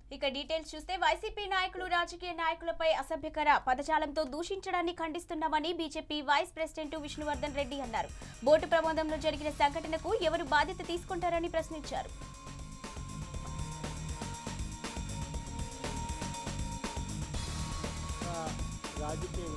ఇక డీటెయిల్స్ చూస్తే వైసీపీ నాయకులు రాజకీయ నాయకులపై అసభ్యకర పదజాలంతో దూషించడాన్ని ఖండిస్తున్నామని BJP vice president Vishnuvardhan Reddy అన్నారు బోటు ప్రమాదంలో జరిగిన సంఘటనకు ఎవరు బాధ్యత తీసుకుంటారని ప్రశ్నించారు ఆ రాజకీయ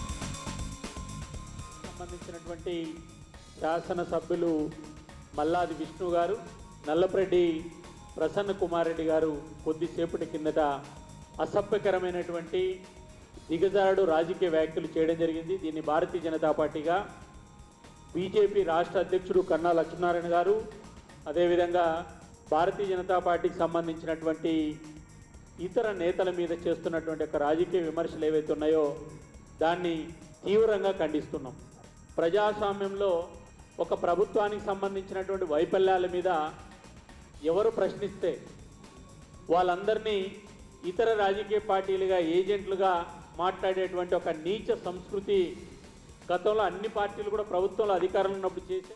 సంబంధించినటువంటి శాసనసభ్యులు మల్లాది విష్ణు గారు నల్లపరెడ్డి ప్రసన్న కుమార్ రెడ్డి గారు కొద్దిసేపటి కిందట అసభ్యకరమైనటువంటి దిగజారుడు రాజకీయ వ్యాఖ్యలు చేయడం జరిగింది దీన్ని భారతీయ జనతా పార్టీగా బీజేపీ రాష్ట్ర అధ్యక్షుడు కన్నా లక్ష్మీనారాయణ గారు అదేవిధంగా భారతీయ జనతా పార్టీకి సంబంధించినటువంటి ఇతర నేతల మీద చేస్తున్నటువంటి ఒక రాజకీయ విమర్శలు ఏవైతే ఉన్నాయో దాన్ని తీవ్రంగా ఖండిస్తున్నాం ప్రజాస్వామ్యంలో ఒక ప్రభుత్వానికి సంబంధించినటువంటి వైఫల్యాల మీద ఎవరు ప్రశ్నిస్తే వాళ్ళందరినీ ఇతర రాజకీయ పార్టీలుగా ఏజెంట్లుగా మాట్లాడేటువంటి ఒక నీచ సంస్కృతి గతంలో అన్ని పార్టీలు కూడా ప్రభుత్వంలో అధికారంలో ఉన్నప్పుడు చేసే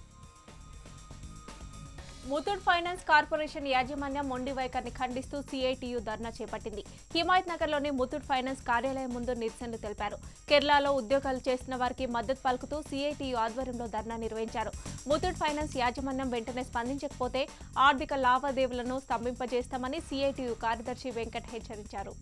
ముతూట్ ఫైనాన్స్ కార్పొరేషన్ యాజమాన్యం మొండి వైఖరిని ఖండిస్తూ సిఐటియు ధర్నా చేపట్టింది హిమాయత్ నగర్లోని ముతూట్ ఫైనాన్స్ కార్యాలయం ముందు నిరసనలు తెలిపారు కేరళలో ఉద్యోగాలు చేస్తున్న వారికి మద్దతు పలుకుతూ సిఐటియు ఆధ్వర్యంలో ధర్నా నిర్వహించారు ముతూట్ ఫైనాన్స్ యాజమాన్యం వెంటనే స్పందించకపోతే ఆర్థిక లావాదేవీలను స్తంభింపజేస్తామని సిఐటియు కార్యదర్శి వెంకట్ హెచ్చరించారు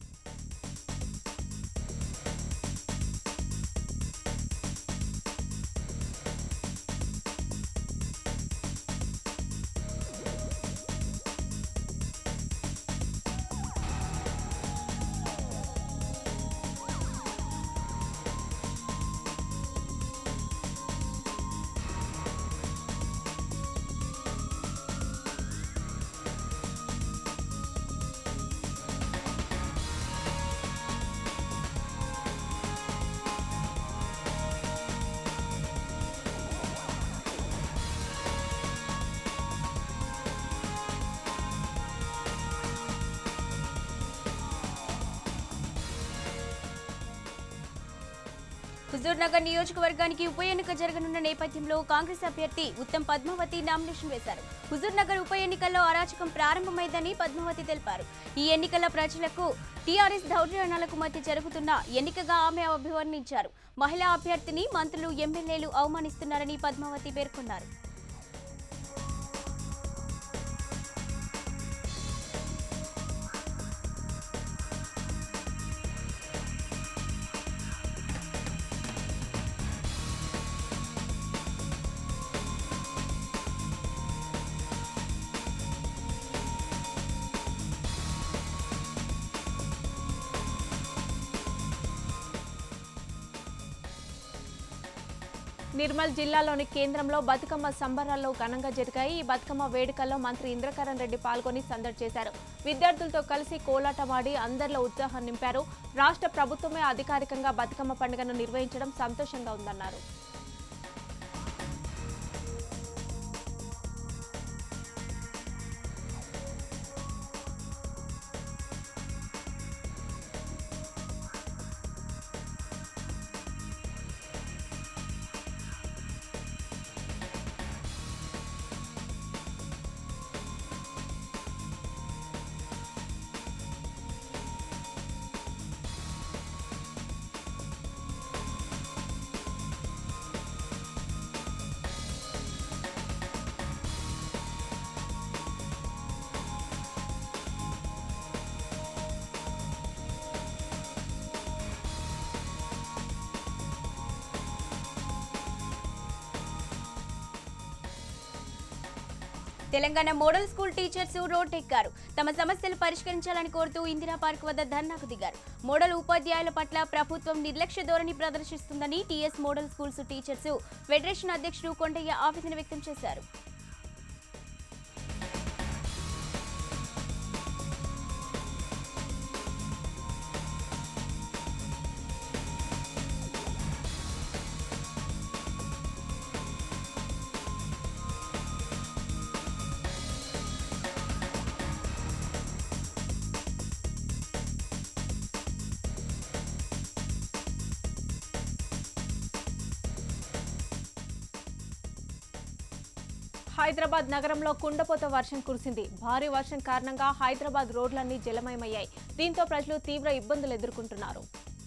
హుజూర్ నగర్ నియోజకవర్గానికి ఉప ఎన్నిక జరగనున్న నేపథ్యంలో కాంగ్రెస్ అభ్యర్థి ఉత్తమ్ పద్మావతి నామినేషన్ వేశారు హుజూర్ నగర్ ఉప ఎన్నికల్లో అరాచకం ప్రారంభమైందని పద్మావతి తెలిపారు ఈ ఎన్నికల ప్రజలకు టీఆర్ఎస్ దౌర్జన్యాలకు మధ్య జరుగుతున్న ఎన్నికగా ఆమె అభివర్ణించారు మహిళా అభ్యర్థిని మంత్రులు ఎమ్మెల్యేలు అవమానిస్తున్నారని పద్మావతి పేర్కొన్నారు నిర్మల్ జిల్లాలోని కేంద్రంలో బతుకమ్మ సంబరాల్లో ఘనంగా జరిగాయి ఈ బతుకమ్మ వేడుకల్లో మంత్రి ఇంద్రకరణ్ రెడ్డి పాల్గొని సందడి చేశారు విద్యార్థులతో కలిసి కోలాటమాడి అందరిలో ఉత్సాహం నింపారు రాష్ట్ర ప్రభుత్వమే అధికారికంగా బతుకమ్మ పండుగను నిర్వహించడం సంతోషంగా ఉందన్నారు తెలంగాణ మోడల్ స్కూల్ టీచర్స్ రోడ్డెక్కారు తమ సమస్యలు పరిష్కరించాలని కోరుతూ ఇందిరా పార్క్ వద్ద ధర్నాకు దిగారు మోడల్ ఉపాధ్యాయుల పట్ల ప్రభుత్వం నిర్లక్ష్య ధోరణి ప్రదర్శిస్తుందని TS model schools teachers federation అధ్యక్షుడు కొండయ్య ఆవేదన వ్యక్తం చేశారు హైదరాబాద్ నగరంలో కుండపోత వర్షం కురిసింది భారీ వర్షం కారణంగా హైదరాబాద్ రోడ్లన్నీ జలమయమయ్యాయి దీంతో ప్రజలు తీవ్ర ఇబ్బందులు ఎదుర్కొంటున్నారు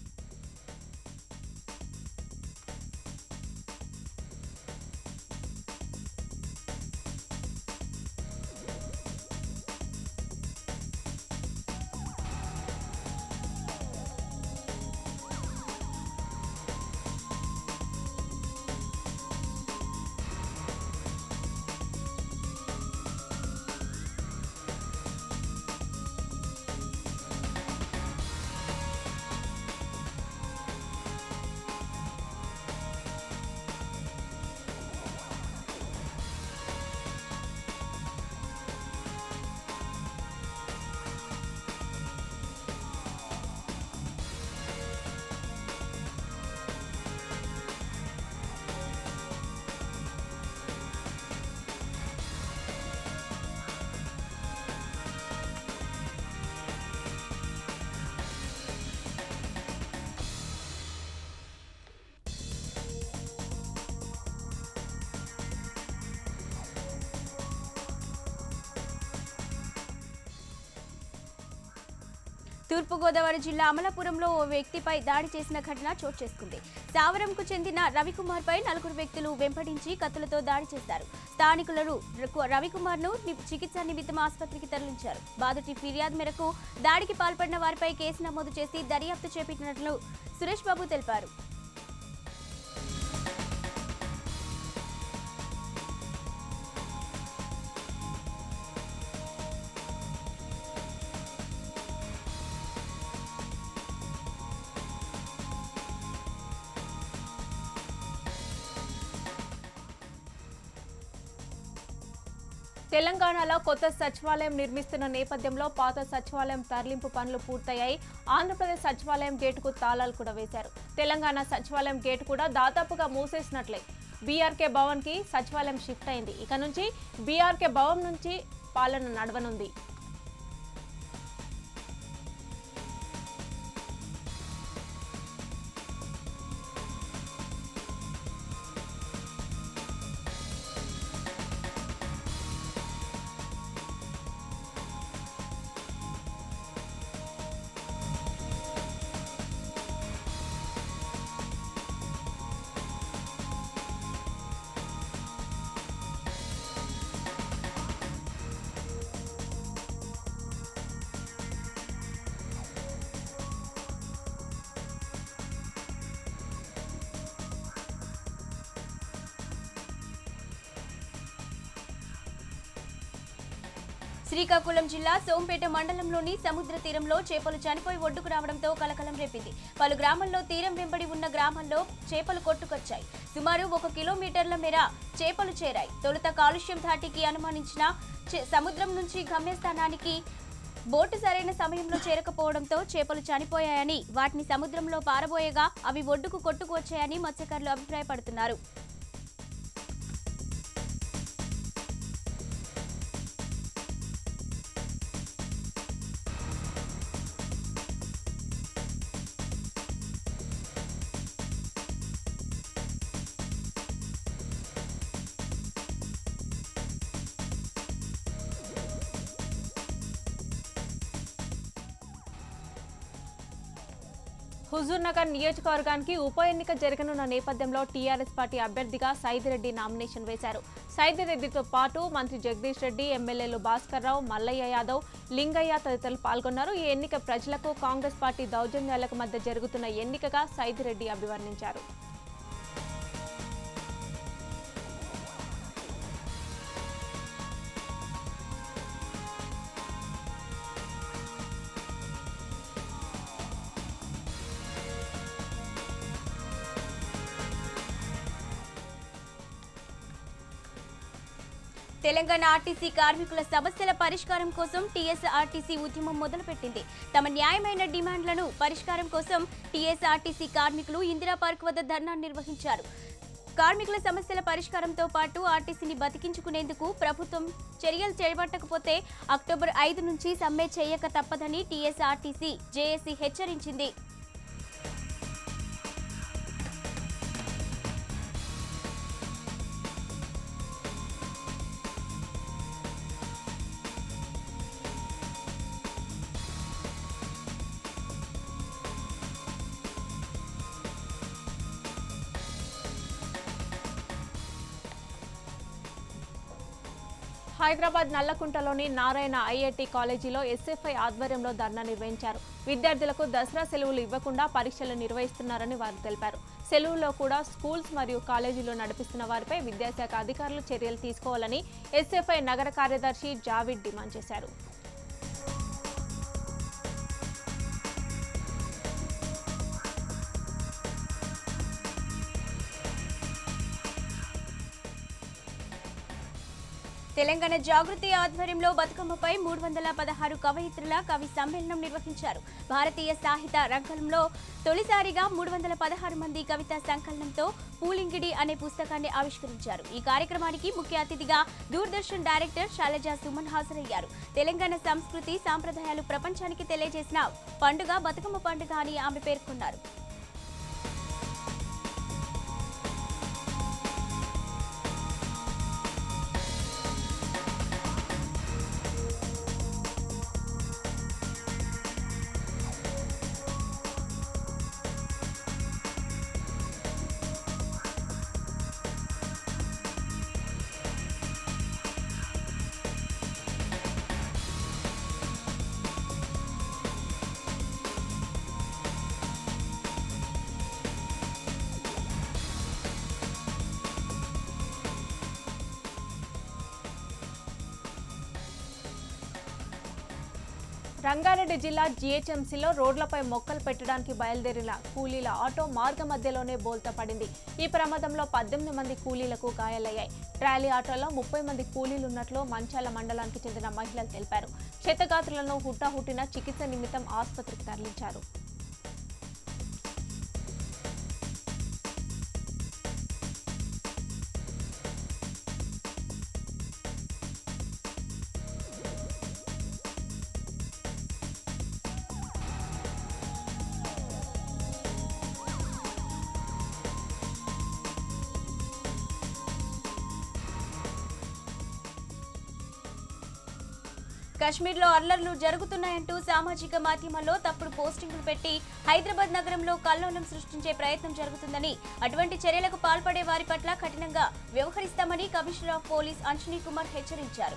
తూర్పుగోదావరి జిల్లా అమలాపురంలో ఓ వ్యక్తిపై దాడి చేసిన ఘటన చోటు చేసుకుంది సావరంకు చెందిన రవికుమార్ పై నలుగురు వ్యక్తులు వెంపడించి కత్తులతో దాడి చేశారు స్థానికులు రవికుమార్ ను చికిత్స నిమిత్తం ఆసుపత్రికి తరలించారు బాధితుడి ఫిర్యాదు మేరకు దాడికి పాల్పడిన వారిపై కేసు నమోదు చేసి దర్యాప్తు చేపట్టినట్లు సురేష్ బాబు తెలిపారు తెలంగాణలో కొత్త సచివాలయం నిర్మిస్తున్న నేపథ్యంలో పాత సచివాలయం తరలింపు పనులు పూర్తయ్యాయి ఆంధ్రప్రదేశ్ సచివాలయం గేటుకు తాళాలు కూడా వేశారు తెలంగాణ సచివాలయం గేటు కూడా దాదాపుగా మూసేసినట్లే బీఆర్కే భవన్ కి సచివాలయం షిఫ్ట్ అయింది ఇక నుంచి బీఆర్కే భవన్ నుంచి పాలన నడవనుంది శ్రీకాకుళం జిల్లా సోంపేట మండలంలోని సముద్ర తీరంలో చేపలు చనిపోయి ఒడ్డుకు రావడంతో కలకలం రేపింది పలు గ్రామాల్లో తీరం వెంబడి ఉన్న గ్రామాల్లో చేపలు కొట్టుకొచ్చాయి సుమారు ఒక కిలోమీటర్ల మేర చేపలు చేరాయి తొలుత కాలుష్యం ధాటికి అనుమానించిన చే- సముద్రం నుంచి గమ్యస్థానానికి బోటు సరైన సమయంలో చేరకపోవడంతో చేపలు చనిపోయాయని వాటిని సముద్రంలో పారబోయగా అవి ఒడ్డుకు కొట్టుకు వచ్చాయని మత్స్యకారులు అభిప్రాయపడుతున్నారు హుజూర్నగర్ నియోజకవర్గానికి ఉప ఎన్నిక జరగనున్న నేపథ్యంలో టీఆర్ఎస్ పార్టీ అభ్యర్థిగా సైదిరెడ్డి నామినేషన్ వేశారు సైదిరెడ్డితో పాటు మంత్రి జగదీష్ రెడ్డి ఎమ్మెల్యేలు భాస్కర్ రావు మల్లయ్య యాదవ్ లింగయ్య తదితరులు పాల్గొన్నారు ఈ ఎన్నిక ప్రజలకు కాంగ్రెస్ పార్టీ దౌర్జన్యాలకు మధ్య జరుగుతున్న ఎన్నికగా సైదిరెడ్డి అభివర్ణించారు తెలంగాణ ఆర్టీసీ కార్మికుల సమస్యల పరిష్కారం కోసం టీఎస్ఆర్టీసీ ఉద్యమం మొదలుపెట్టింది తమ న్యాయమైన డిమాండ్లను పరిష్కారం కోసం టీఎస్ఆర్టీసీ కార్మికులు ఇందిరా పార్క్ వద్ద ధర్నా నిర్వహించారు కార్మికుల సమస్యల పరిష్కారంతో పాటు ఆర్టీసీని బతికించుకునేందుకు ప్రభుత్వం చర్యలు చేపట్టకపోతే అక్టోబర్ ఐదు నుంచి సమ్మె చేయక తప్పదని టీఎస్ఆర్టీసీ జేఏసీ హెచ్చరించింది హైదరాబాద్ నల్లకుంటలోని నారాయణ ఐఐటి కాలేజీలో ఎస్ఎఫ్ఐ ఆధ్వర్యంలో ధర్నా నిర్వహించారు విద్యార్థులకు దసరా సెలవులు ఇవ్వకుండా పరీక్షలు నిర్వహిస్తున్నారని వారు తెలిపారు సెలవుల్లో కూడా స్కూల్స్ మరియు కాలేజీలు నడిపిస్తున్న వారిపై విద్యాశాఖ అధికారులు చర్యలు తీసుకోవాలని ఎస్ఎఫ్ఐ నగర కార్యదర్శి జావిద్ డిమాండ్ చేశారు తెలంగాణ జాగృతి ఆధ్వర్యంలో బతుకమ్మపై మూడు వందల పదహారు కవయిత్రుల కవి సమ్మేళనం నిర్వహించారు భారతీయ సాహిత్య రంగంలో తొలిసారిగా మూడు వందల పదహారు మంది కవితా సంకలనంతో పూలింగిడి అనే పుస్తకాన్ని ఆవిష్కరించారు ఈ కార్యక్రమానికి ముఖ్య అతిథిగా దూరదర్శన్ డైరెక్టర్ శైలజ సుమన్ హాజరయ్యారు తెలంగాణ సంస్కృతి సాంప్రదాయాలు ప్రపంచానికి తెలియజేసిన పండుగ బతుకమ్మ పండుగ అని ఆమె పేర్కొన్నారు రంగారెడ్డి జిల్లా జీహెచ్ఎంసీలో రోడ్లపై మొక్కలు పెట్టడానికి బయలుదేరిన కూలీల ఆటో మార్గ మధ్యలోనే బోల్తా పడింది ఈ ప్రమాదంలో పద్దెనిమిది మంది కూలీలకు గాయాలయ్యాయి ట్రాలీ ఆటోలో ముప్పై మంది కూలీలు ఉన్నట్లు మంచాల మండలానికి చెందిన మహిళలు తెలిపారు క్షతగాత్రులను హుటాహుటిన చికిత్స నిమిత్తం ఆసుపత్రికి తరలించారు కశ్మీర్లో అల్లర్లు జరుగుతున్నాయంటూ సామాజిక మాధ్యమాల్లో తప్పుడు పోస్టింగులు పెట్టి హైదరాబాద్ నగరంలో కల్లోలం సృష్టించే ప్రయత్నం జరుగుతుందని అటువంటి చర్యలకు పాల్పడే వారి పట్ల కఠినంగా వ్యవహరిస్తామని commissioner of police Anjani Kumar హెచ్చరించారు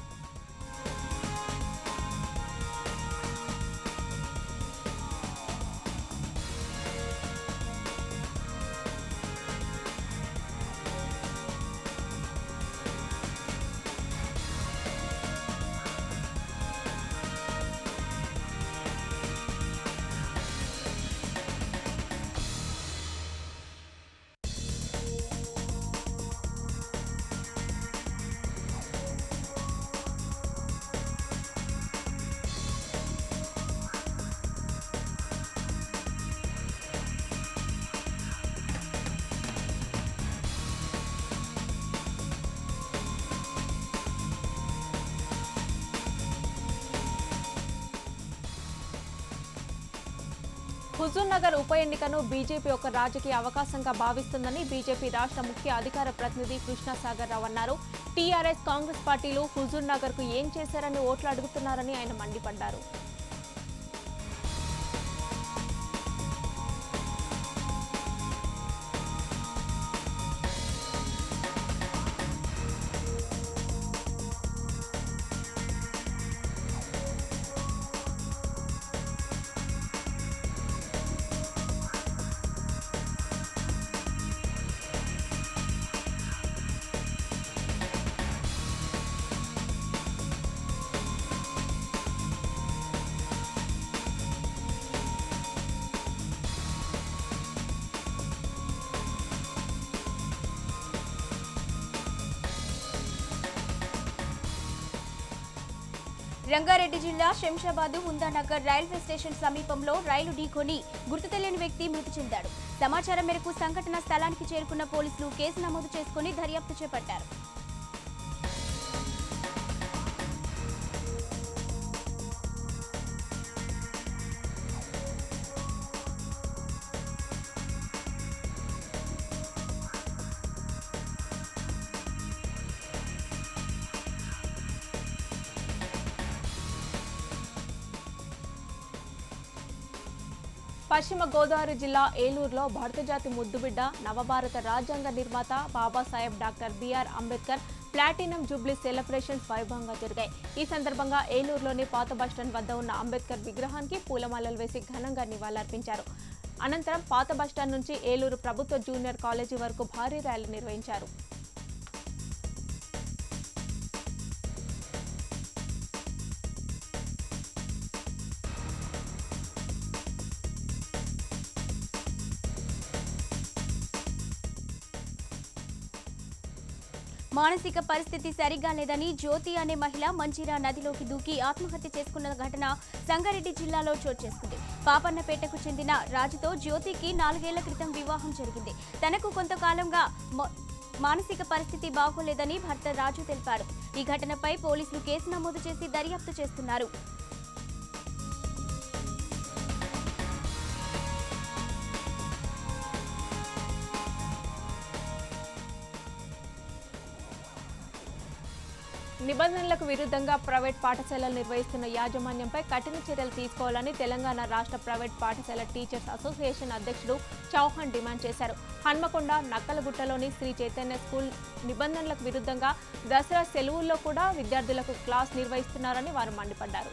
హుజూర్ నగర్ ఉప ఎన్నికను బీజేపీ ఒక రాజకీయ అవకాశంగా భావిస్తుందని బీజేపీ రాష్ట్ర ముఖ్య అధికార ప్రతినిధి కృష్ణసాగర్ రావు అన్నారు టీఆర్ఎస్ కాంగ్రెస్ పార్టీలు హుజూర్ నగర్ కు ఏం చేశారని ఓట్లు అడుగుతున్నారని ఆయన మండిపడ్డారు రంగారెడ్డి జిల్లా శంషాబాద్ ఉందానగర్ రైల్వే స్టేషన్ సమీపంలో రైలు ఢీకొని గుర్తు తెలియని వ్యక్తి మృతి చెందాడు సమాచారం మేరకు సంఘటన స్థలానికి చేరుకున్న పోలీసులు కేసు నమోదు చేసుకుని దర్యాప్తు చేపట్టారు పశ్చిమ గోదావరి జిల్లా ఏలూరులో భారత జాతి ముద్దుబిడ్డ నవభారత రాజ్యాంగ నిర్మాత Babasaheb doctor B R Ambedkar platinum jubilee celebrations వైభవంగా జరిగాయి ఈ సందర్భంగా ఏలూరులోని పాత బస్టాండ్ వద్ద ఉన్న అంబేద్కర్ విగ్రహానికి పూలమాలలు వేసి ఘనంగా నివాళులర్పించారు అనంతరం పాత బస్టాండ్ నుంచి ఏలూరు ప్రభుత్వ జూనియర్ కాలేజీ వరకు భారీ ర్యాలీ నిర్వహించారు మానసిక పరిస్థితి సరిగా లేదని జ్యోతి అనే మహిళ మంజీరా నదిలోకి దూకి ఆత్మహత్య చేసుకున్న ఘటన సంగారెడ్డి జిల్లాలో చోటు చేసుకుంది పాపన్నపేటకు చెందిన రాజుతో జ్యోతికి నాలుగేళ్ల క్రితం వివాహం జరిగింది తనకు కొంతకాలంగా మొ- మానసిక పరిస్థితి బాగోలేదని భర్త రాజు తెలిపారు ఈ ఘటనపై పోలీసులు కేసు నమోదు చేసి దర్యాప్తు చేస్తున్నారు నిబంధనలకు విరుద్ధంగా ప్రైవేట్ పాఠశాలలు నిర్వహిస్తున్న యాజమాన్యంపై కఠిన చర్యలు తీసుకోవాలని తెలంగాణ రాష్ట్ర ప్రైవేట్ పాఠశాల టీచర్స్ అసోసియేషన్ అధ్యక్షుడు చౌహాన్ డిమాండ్ చేశారు హన్మకొండ నక్కలగుట్టలోని శ్రీ చైతన్య స్కూల్ నిబంధనలకు విరుద్ధంగా దసరా సెలవుల్లో కూడా విద్యార్థులకు క్లాస్ నిర్వహిస్తున్నారని వారు మండిపడ్డారు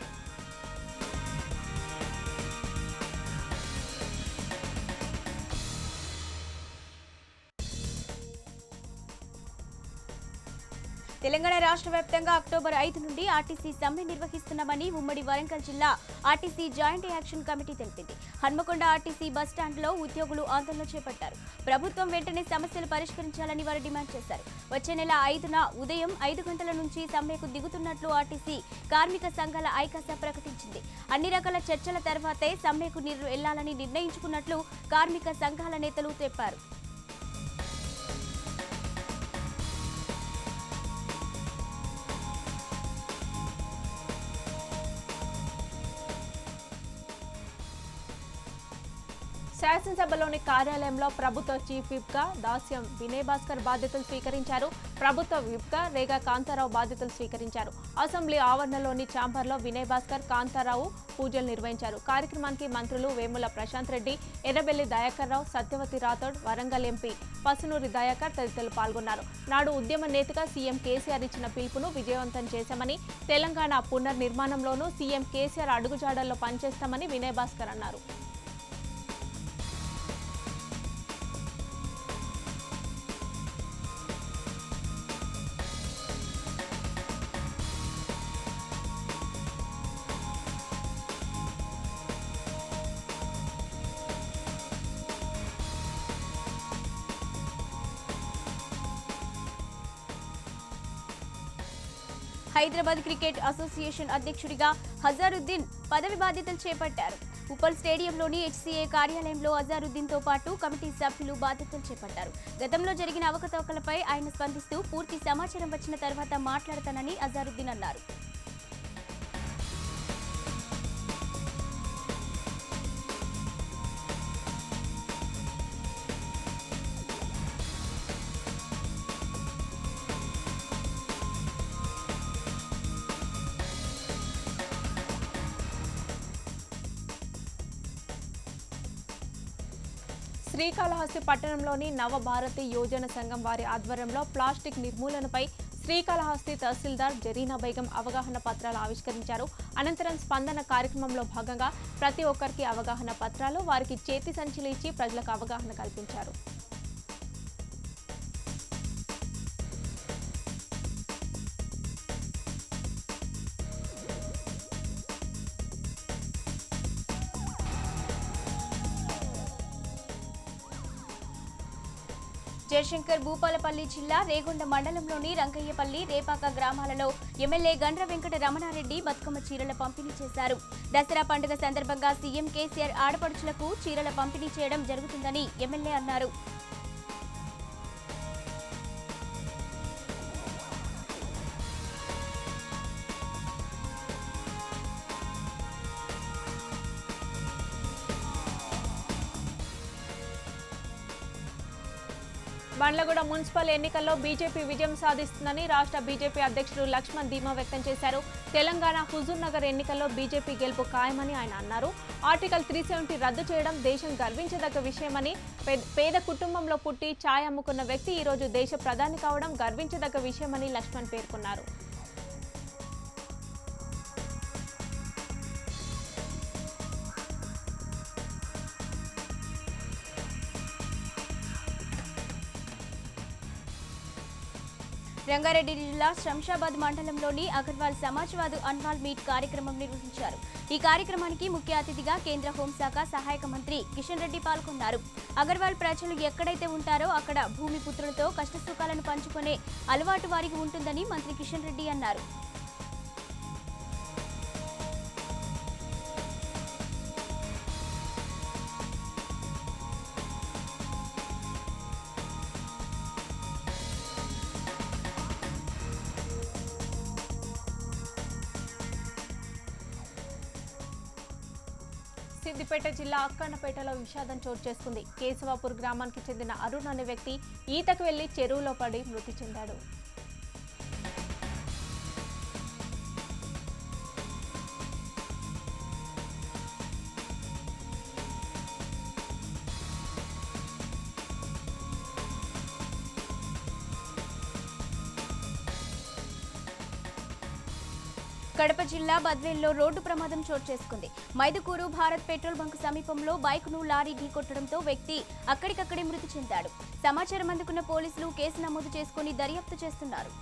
తెలంగాణ రాష్ట్ర వ్యాప్తంగా అక్టోబర్ ఐదు నుండి ఆర్టీసీ సమ్మె నిర్వహిస్తున్నామని ఉమ్మడి వరంగల్ జిల్లా ఆర్టీసీ జాయింట్ యాక్షన్ కమిటీ తెలిపింది హన్మకొండ ఆర్టీసీ బస్టాండ్లో ఉద్యోగులు ఆందోళన చేపట్టారు ప్రభుత్వం వెంటనే సమస్యలు పరిష్కరించాలని వారు డిమాండ్ చేశారు వచ్చే నెల ఐదున ఉదయం ఐదు గంటల నుంచి సమ్మెకు దిగుతున్నట్లు ఆర్టీసీ కార్మిక సంఘాల ఐకాస ప్రకటించింది అన్ని రకాల చర్చల తర్వాతే సమ్మెకు నిర్- వెళ్లాలని నిర్ణయించుకున్నట్లు కార్మిక సంఘాల నేతలు చెప్పారు శాసనసభలోని కార్యాలయంలో ప్రభుత్వ చీఫ్ విప్ గా దాస్యం వినయ్ భాస్కర్ బాధ్యతలు స్వీకరించారు ప్రభుత్వ విప్ గా రేగా కాంతారావు బాధ్యతలు స్వీకరించారు అసెంబ్లీ ఆవరణలోని ఛాంబర్లో వినయ్ భాస్కర్ కాంతారావు పూజలు నిర్వహించారు కార్యక్రమానికి మంత్రులు వేముల ప్రశాంత్ రెడ్డి ఎర్రబెల్లి దయాకర్ రావు సత్యవతి రాథోడ్ వరంగల్ ఎంపీ పసునూరి దయాకర్ తదితరులు పాల్గొన్నారు నాడు ఉద్యమ నేతగా సీఎం కేసీఆర్ ఇచ్చిన పిలుపును విజయవంతం చేశామని తెలంగాణ పునర్నిర్మాణంలోనూ సీఎం కేసీఆర్ అడుగుజాడల్లో పనిచేస్తామని వినయ్ భాస్కర్ అన్నారు హైదరాబాద్ క్రికెట్ అసోసియేషన్ అధ్యక్షుడిగా హజారుద్దీన్ పదవి బాధ్యతలు చేపట్టారు ఉప్పల్ స్టేడియంలోని హెచ్సీఏ కార్యాలయంలో అజారుద్దీన్తో పాటు కమిటీ సభ్యులు బాధ్యతలు చేపట్టారు గతంలో జరిగిన అవకతవకలపై ఆయన స్పందిస్తూ పూర్తి సమాచారం వచ్చిన తర్వాత మాట్లాడతానని అజారుద్దీన్ అన్నారు శ్రీకాళహస్తి పట్టణంలోని నవభారతి యోజన సంఘం వారి ఆధ్వర్యంలో ప్లాస్టిక్ నిర్మూలనపై శ్రీకాళహస్తి తహసీల్దార్ జరీనా బేగం అవగాహన పత్రాలు ఆవిష్కరించారు అనంతరం స్పందన కార్యక్రమంలో భాగంగా ప్రతి ఒక్కరికి అవగాహన పత్రాలు వారికి చేతి సంచులు ఇచ్చి ప్రజలకు అవగాహన కల్పించారు జయశంకర్ భూపాలపల్లి జిల్లా రేగొండ మండలంలోని రంగయ్యపల్లి రేపాక గ్రామాలలో ఎమ్మెల్యే గండ్ర వెంకట రమణారెడ్డి బతుకమ్మ చీరల పంపిణీ చేశారు దసరా పండుగ సందర్భంగా సీఎం కేసీఆర్ ఆడపడుచులకు చీరల పంపిణీ చేయడం జరుగుతుందని ఎమ్మెల్యే అన్నారు బండ్లగూడ మున్సిపల్ ఎన్నికల్లో బీజేపీ విజయం సాధిస్తుందని రాష్ట్ర బీజేపీ అధ్యక్షుడు లక్ష్మణ్ ధీమా వ్యక్తం చేశారు తెలంగాణ హుజూర్ నగర్ ఎన్నికల్లో బీజేపీ గెలుపు ఖాయమని ఆయన అన్నారు ఆర్టికల్ త్రీ సెవెంటీ రద్దు చేయడం దేశం గర్వించదగ్గ విషయమని పే- పేద కుటుంబంలో పుట్టి ఛాయ్ అమ్ముకున్న వ్యక్తి ఈరోజు దేశ ప్రధాని కావడం గర్వించదగ్గ విషయమని లక్ష్మణ్ పేర్కొన్నారు రంగారెడ్డి జిల్లా శంషాబాద్ మండలంలోని అగర్వాల్ సమాజ్వాద్ అన్వాల్ మీట్ కార్యక్రమం నిర్వహించారు ఈ కార్యక్రమానికి ముఖ్య అతిథిగా కేంద్ర హోంశాఖ సహాయక మంత్రి కిషన్ రెడ్డి పాల్గొన్నారు అగర్వాల్ ప్రజలు ఎక్కడైతే ఉంటారో అక్కడ భూమి పుత్రులతో కష్టసుఖాలను పంచుకునే అలవాటు వారికి ఉంటుందని మంత్రి కిషన్ రెడ్డి అన్నారు సిద్దిపేట జిల్లా అక్కన్నపేటలో విషాదం చోటు చేసుకుంది కేశవాపూర్ గ్రామానికి చెందిన అరుణ్ అనే వ్యక్తి ఈతకు వెళ్లి చెరువులో పడి మృతి చెందాడు కడప జిల్లా బద్వేల్లో రోడ్డు ప్రమాదం చోటు చేసుకుంది మైదుకూరు భారత్ పెట్రోల్ బంక్ సమీపంలో బైక్ను లారీ ఢీకొట్టడంతో వ్యక్తి అక్కడికక్కడే మృతి చెందాడు సమాచారం అందుకున్న పోలీసులు కేసు నమోదు చేసుకుని దర్యాప్తు చేస్తున్నారు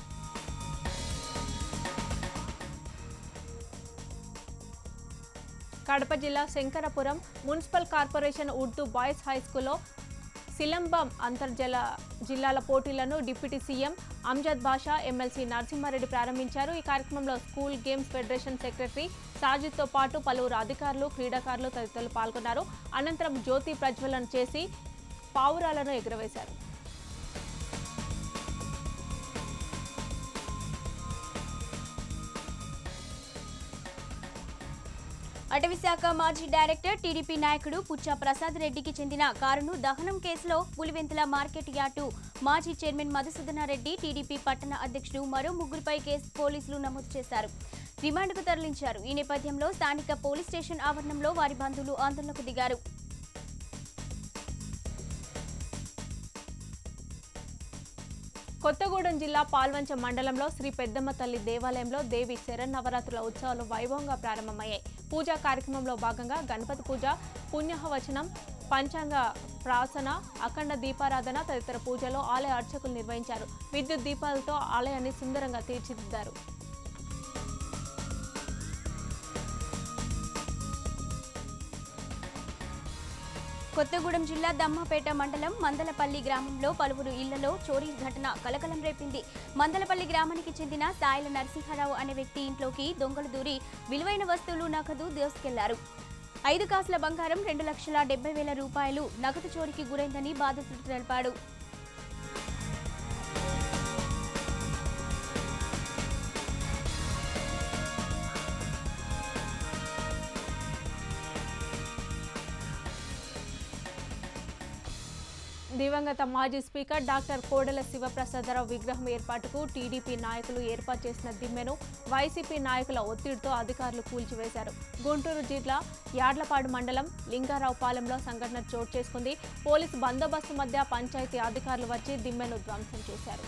కడప జిల్లా Shankarapuram municipal corporation Urdu boys high స్కూల్లో సిలంబం అంతర్జల జిల్లాల పోటీలను deputy CM Amjad Basha MLC Narasimha Reddy ప్రారంభించారు ఈ కార్యక్రమంలో స్కూల్ గేమ్స్ ఫెడరేషన్ సెక్రటరీ సాజిద్తో పాటు పలువురు అధికారులు క్రీడాకారులు తదితరులు పాల్గొన్నారు అనంతరం జ్యోతి ప్రజ్వలన చేసి పావురాలను ఎగురవేశారు అటవీశాఖ మాజీ డైరెక్టర్ టీడీపీ నాయకుడు పుచ్చా ప్రసాద్ రెడ్డికి చెందిన కారును దహనం కేసులో పులివెంతుల మార్కెట్ యార్డు మాజీ చైర్మన్ మధుసూదనారెడ్డి టీడీపీ పట్టణ అధ్యక్షుడు మరో ముగ్గురిపై కేసు పోలీసులు నమోదు చేశారు రిమాండ్కు తరలించారు ఈ నేపథ్యంలో స్థానిక పోలీస్ స్టేషన్ ఆవరణంలో వారి బంధువులు ఆందోళనకు దిగారు కొత్తగూడెం జిల్లా పాల్వంచ మండలంలో శ్రీ పెద్దమ్మ తల్లి దేవాలయంలో దేవి శరన్నవరాత్రుల ఉత్సవాలు వైభవంగా ప్రారంభమయ్యాయి పూజా కార్యక్రమంలో భాగంగా గణపతి పూజ పుణ్యహవచనం పంచాంగ ప్రాసన అఖండ దీపారాధన తదితర పూజలో ఆలయ అర్చకులు నిర్వహించారు విద్యుత్ దీపాలతో ఆలయాన్ని సుందరంగా తీర్చిదిద్దారు కొత్తగూడెం జిల్లా దమ్మపేట మండలం మందలపల్లి గ్రామంలో పలువురు ఇళ్లలో చోరీ ఘటన కలకలం రేపింది మందలపల్లి గ్రామానికి చెందిన సాయిల నరసింహారావు అనే వ్యక్తి ఇంట్లోకి దొంగలు దూరి విలువైన వస్తువులు నగదు దోసుకెళ్లారు ఐదు కాసుల బంగారం రెండు లక్షల డెబ్బై వేల రూపాయలు నగదు చోరీకి గురైందని బాధితుడు తెలిపాడు దివంగత మాజీ స్పీకర్ డాక్టర్ కోడెల శివప్రసాదరావు విగ్రహం ఏర్పాటుకు టీడీపీ నాయకులు ఏర్పాటు చేసిన దిమ్మెను వైసీపీ నాయకుల ఒత్తిడితో అధికారులు కూల్చివేశారు గుంటూరు జిల్లా యాడ్లపాడు మండలం లింగారావుపాలెంలో సంఘటన చోటు చేసుకుంది పోలీసు బందోబస్తు మధ్య పంచాయతీ అధికారులు వచ్చి దిమ్మెను ధ్వంసం చేశారు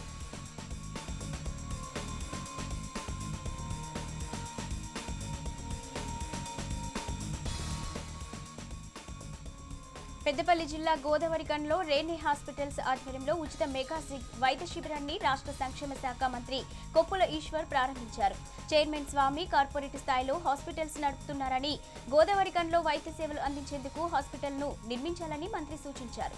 పెద్దపల్లి జిల్లా గోదావరికంలో రేణి హాస్పిటల్స్ ఆధ్వర్యంలో ఉచిత మెగా సి- వైద్య శిబిరాన్ని రాష్ట్ర సంక్షేమ శాఖ మంత్రి కొప్పుల ఈశ్వర్ ప్రారంభించారు చైర్మన్ స్వామి కార్పొరేట్ స్థాయిలో హాస్పిటల్స్ నడుపుతున్నారని గోదావరికంలో వైద్య సేవలు అందించేందుకు హాస్పిటల్ను నిర్మించాలని మంత్రి సూచించారు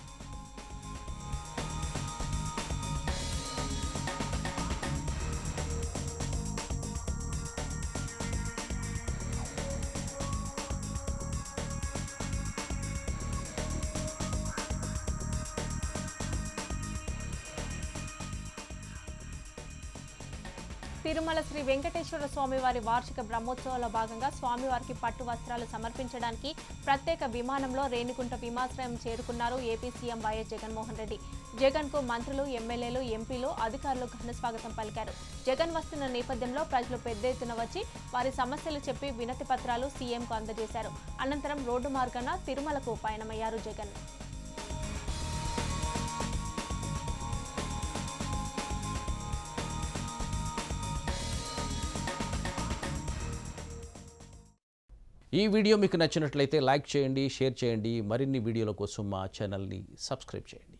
తిరుమల శ్రీ వెంకటేశ్వర స్వామివారి వార్షిక బ్రహ్మోత్సవాల భాగంగా స్వామివారికి పట్టు వస్త్రాలు సమర్పించడానికి ప్రత్యేక విమానంలో రేణిగుంట విమాశ్రయం చేరుకున్నారు AP CM YS Jaganmohan Reddy Jagan కు మంత్రులు ఎమ్మెల్యేలు ఎంపీలు అధికారులు ఘన స్వాగతం పలికారు జగన్ వస్తున్న నేపథ్యంలో ప్రజలు పెద్ద ఎత్తున వచ్చి వారి సమస్యలు చెప్పి వినతి పత్రాలు సీఎంకు అందజేశారు అనంతరం రోడ్డు మార్గాన తిరుమలకు పయనమయ్యారు జగన్ ఈ వీడియో మీకు నచ్చినట్లయితే లైక్ చేయండి షేర్ చేయండి మరిన్ని వీడియోల కోసం మా ఛానల్ని సబ్స్క్రైబ్ చేయండి